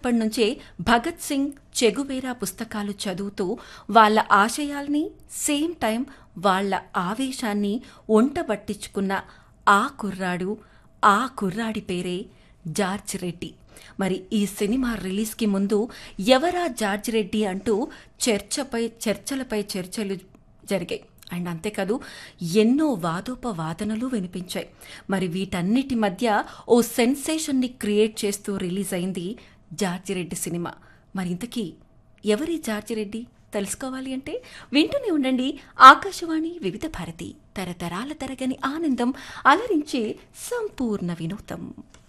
చిన్నప్పటి నుంచే భగత్ సింగ్ చెగువేరా పుస్తకాలు చదువుతూ వాళ్ళ ఆశయాల్ని సేమ్ టైం వాళ్ళ ఆవేశాన్ని ఒంటబట్టించుకున్న ఆ కుర్రాడు ఆ కుర్రాడి పేరే జార్జ్ రెడ్డి మరి ఈ సినిమా రిలీజ్కి ముందు ఎవరా జార్జ్ రెడ్డి అంటూ చర్చపై చర్చలపై చర్చలు జరిగాయి అండ్ అంతేకాదు ఎన్నో వాదోపవాదనలు వినిపించాయి మరి వీటన్నిటి మధ్య ఓ సెన్సేషన్ని క్రియేట్ చేస్తూ రిలీజ్ అయింది జార్జి రెడ్డి సినిమా మరి ఇంతకీ ఎవరి జార్జి రెడ్డి తెలుసుకోవాలి అంటే వింటూనే ఉండండి ఆకాశవాణి వివిధ భారతి తరతరాల తరగని ఆనందం అలరించే సంపూర్ణ వినోదం